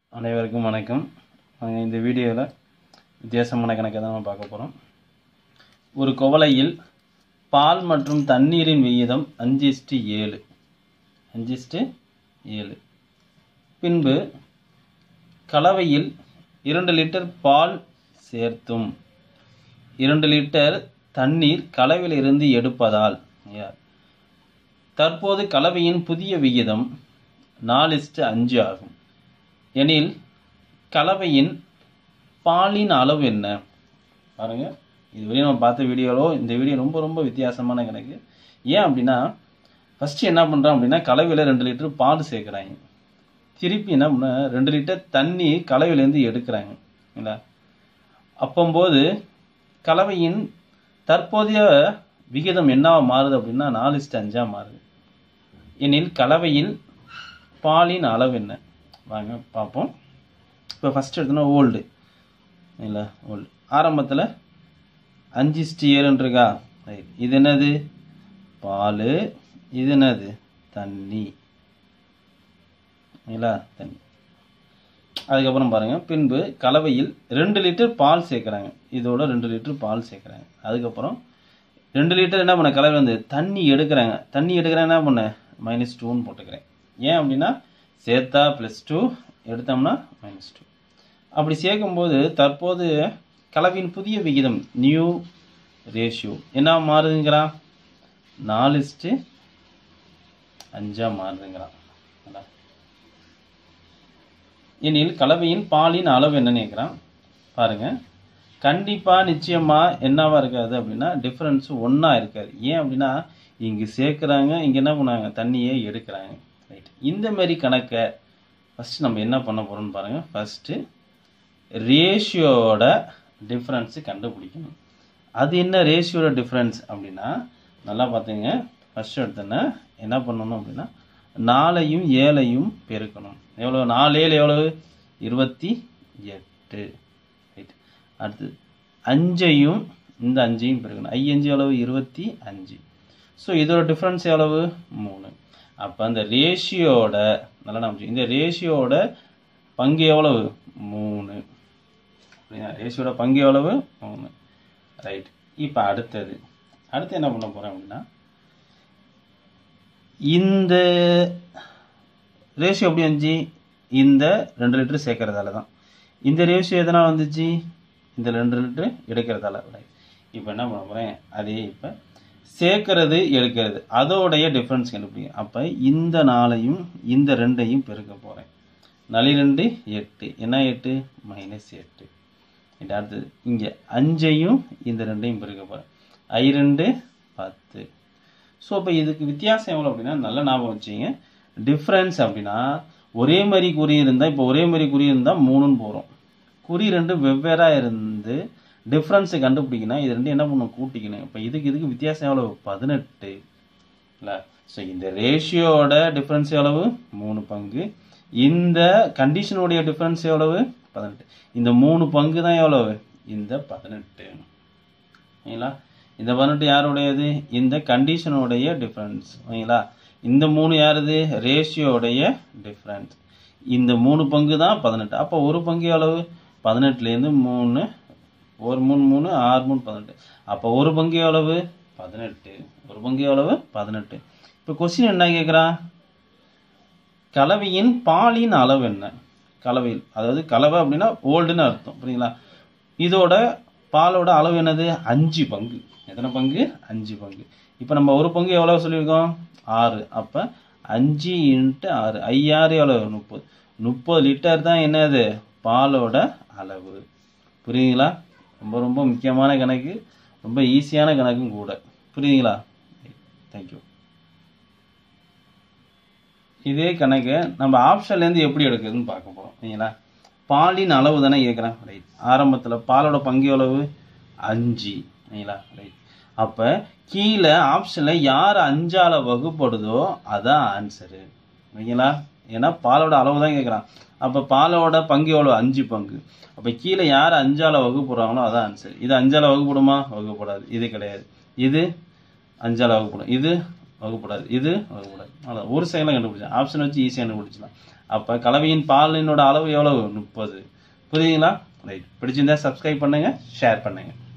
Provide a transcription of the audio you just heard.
அனைவருக்கும் வணக்கம் நாங்கள் இந்த வீடியோவில் வித்தியாசமான கணக்கை தான் நம்ம பார்க்க போகிறோம் ஒரு குவளையில் பால் மற்றும் தண்ணீரின் விகிதம் அஞ்சு இஸ்டு ஏழு அஞ்சு இஸ்டு ஏழு பின்பு கலவையில் இரண்டு லிட்டர் பால் சேர்த்தும் இரண்டு லிட்டர் தண்ணீர் கலவையிலிருந்து எடுப்பதால் yeah. தற்போது கலவையின் புதிய விகிதம் நாலு இஸ்டு அஞ்சு ஆகும் எனில் கலவையின் பாலின் அளவு என்ன பாருங்க இதுவரையும் நம்ம பார்த்த வீடியோவோ இந்த வீடியோ ரொம்ப ரொம்ப வித்தியாசமான கணக்கு ஏன் அப்படின்னா ஃபஸ்ட்டு என்ன பண்ணுறோம் அப்படின்னா கலவையில் ரெண்டு லிட்டர் பால் சேர்க்குறாங்க திருப்பி என்ன பண்ண ரெண்டு லிட்டர் தண்ணி கலவையிலேருந்து எடுக்கிறாங்க இல்லைங்களா அப்போம்போது கலவையின் தற்போதைய விகிதம் என்னவா மாறுது அப்படின்னா நாலு இஸ்டு அஞ்சா மாறுது எனில் கலவையில் பாலின் அளவு என்ன வாங்க பார்ப்போம் இப்போ ஃபஸ்ட் எடுத்தோன்னா ஓல்டு இல்லை ஓல்டு ஆரம்பத்தில் அஞ்சு இஸ்டு ஏழுன்னு இருக்கா ரைட் இது என்னது பால் இது என்னது தண்ணி இல்லைங்களா தண்ணி அதுக்கப்புறம் பாருங்கள் பின்பு கலவையில் ரெண்டு லிட்டர் பால் சேர்க்குறாங்க இதோட ரெண்டு லிட்டர் பால் சேர்க்குறாங்க அதுக்கப்புறம் ரெண்டு லிட்டர் என்ன பண்ண கலவை வந்து தண்ணி எடுக்கிறாங்க தண்ணி எடுக்கிறாங்க என்ன பண்ண மைனஸ் டூன்னு போட்டுக்கிறேன் ஏன் அப்படின்னா சேர்த்தா ப்ளஸ் டூ எடுத்தோம்னா மைனஸ் டூ அப்படி சேர்க்கும்போது தற்போது கலவையின் புதிய விகிதம் நியூ ரேஷியோ என்ன மாறுதுங்கிறான் நாலு இஸ்ட்டு அஞ்சாக மாறுதுங்கிறான் நல்லா. எனில் கலவையின் பாலின் அளவு என்னன்னு கேட்குறான் பாருங்க கண்டிப்பாக நிச்சயமாக என்னவா இருக்காது அப்படின்னா டிஃப்ரென்ஸ் ஒன்றா இருக்காது ஏன் அப்படின்னா இங்கே சேர்க்குறாங்க இங்கே என்ன பண்ணாங்க தண்ணியே எடுக்கிறாங்க ரைட் இந்த மாதிரி கணக்கை ஃபஸ்ட்டு நம்ம என்ன பண்ண போகிறோம்னு பாருங்கள் ஃபஸ்ட்டு ரேஷியோட டிஃப்ரென்ஸு கண்டுபிடிக்கணும் அது என்ன ரேஷியோட டிஃப்ரென்ஸ் அப்படின்னா நல்லா பார்த்துங்க ஃபஸ்ட்டு எடுத்தோன்னே என்ன பண்ணணும் அப்படின்னா நாலையும் ஏழையும் பெருக்கணும் எவ்வளோ நாலு ஏழு எவ்வளவு இருபத்தி எட்டு ரைட் அடுத்து அஞ்சையும் இந்த அஞ்சையும் பெருக்கணும் ஐ அஞ்சு எவ்வளவு இருபத்தி அஞ்சு ஸோ இதோட டிஃப்ரென்ஸ் எவ்வளவு மூணு அப்போ அந்த ரேஷியோட நல்லா நம்ம இந்த ரேஷியோட பங்கு எவ்வளவு மூணு ரேஷியோட பங்கு எவ்வளவு மூணு ரைட் இப்போ அடுத்தது அடுத்து என்ன பண்ண போகிறேன் அப்படின்னா இந்த ரேஷியோ எப்படி வந்துச்சு இந்த ரெண்டு லிட்டர் சேர்க்கறதால தான் இந்த ரேஷியோ எதனால் வந்துச்சு இந்த ரெண்டு லிட்டர் எடுக்கிறதால ரைட் இப்போ என்ன பண்ண போகிறேன் அதே இப்போ சேர்க்கறது எடுக்கிறது அதோடைய டிஃப்ரென்ஸ் கண்டுபிடிக்கும் அப்போ இந்த நாளையும் இந்த ரெண்டையும் பெருக்க போகிறேன் நளி ரெண்டு எட்டு என்ன எட்டு மைனஸ் எட்டு இது அடுத்தது இங்கே அஞ்சையும் இந்த ரெண்டையும் பெருக்க போகிறேன் ஐ ரெண்டு பத்து ஸோ இப்போ இதுக்கு வித்தியாசம் எவ்வளோ அப்படின்னா நல்ல ஞாபகம் வச்சுங்க டிஃப்ரென்ஸ் அப்படின்னா ஒரே மாதிரி குறி இருந்தால் இப்போ ஒரே மாதிரி குறி இருந்தால் மூணுன்னு போகிறோம் குறி ரெண்டு வெவ்வேறாக இருந்து டிஃப்ரென்ஸை கண்டுபிடிக்கணும் இது ரெண்டும் என்ன பண்ணணும் கூட்டிக்கணும் இப்போ இதுக்கு இதுக்கு வித்தியாசம் எவ்வளோ பதினெட்டு இல்லை ஸோ இந்த ரேஷியோட டிஃப்ரென்ஸ் எவ்வளவு மூணு பங்கு இந்த கண்டிஷனுடைய டிஃப்ரென்ஸ் எவ்வளவு பதினெட்டு இந்த மூணு பங்கு தான் எவ்வளவு இந்த பதினெட்டு ஓகேங்களா இந்த பதினெட்டு யாருடையது இந்த கண்டிஷனுடைய டிஃப்ரென்ஸ் ஓகேங்களா இந்த மூணு யாருது ரேஷியோடைய டிஃப்ரென்ஸ் இந்த மூணு பங்கு தான் பதினெட்டு அப்போ ஒரு பங்கு எவ்வளவு பதினெட்டுலேருந்து மூணு ஒரு மூணு மூணு ஆறு மூணு பதினெட்டு அப்போ ஒரு பங்கு எவ்வளவு பதினெட்டு ஒரு பங்கு எவ்வளவு பதினெட்டு இப்போ கொஸ்டின் என்ன கேட்குறான் கலவையின் பாலின் அளவு என்ன கலவையில் அதாவது கலவை அப்படின்னா ஓல்டுன்னு அர்த்தம் புரியுங்களா இதோட பாலோட அளவு என்னது அஞ்சு பங்கு எத்தனை பங்கு அஞ்சு பங்கு இப்போ நம்ம ஒரு பங்கு எவ்வளோ சொல்லியிருக்கோம் ஆறு அப்போ அஞ்சு இன்ட்டு ஆறு ஐயாறு எவ்வளோ முப்பது முப்பது லிட்டர் தான் என்னது பாலோட அளவு புரியுதுங்களா ரொம்ப ரொம்ப முக்கியமான கணக்கு ரொம்ப ஈஸியான கணக்கும் கூட புரியுதுங்களா தேங்க்யூ இதே கணக்கை நம்ம ஆப்ஷன்லேருந்து எப்படி எடுக்குதுன்னு பார்க்க போகிறோம் சரிங்களா பாலின் அளவு தானே கேட்குறேன் ரைட் ஆரம்பத்தில் பாலோட பங்கு எவ்வளவு அஞ்சு சரிங்களா ரைட் அப்போ கீழே ஆப்ஷனில் யார் அஞ்சால வகுப்படுதோ அதான் ஆன்சரு ஓகேங்களா ஏன்னா பாலோட அளவு தான் கேட்குறான் அப்போ பாலோட பங்கு எவ்வளோ அஞ்சு பங்கு அப்போ கீழே யார் அஞ்சால வகுப்படுறாங்களோ அதான் ஆன்சர் இது அஞ்சால வகுப்படுமா வகுப்படாது இது கிடையாது இது அஞ்சால வகுப்படும் இது வகுப்படாது இது வகுப்படாது அவ்வளோ ஒரு செகண்டில் கண்டுபிடிச்சேன் ஆப்ஷன் வச்சு ஈஸியாக கண்டுபிடிச்சலாம் அப்போ கலவையின் பாலினோட அளவு எவ்வளவு முப்பது புரியுதுங்களா ரைட் பிடிச்சிருந்தா சப்ஸ்கிரைப் பண்ணுங்கள் ஷேர் பண்ணுங்கள்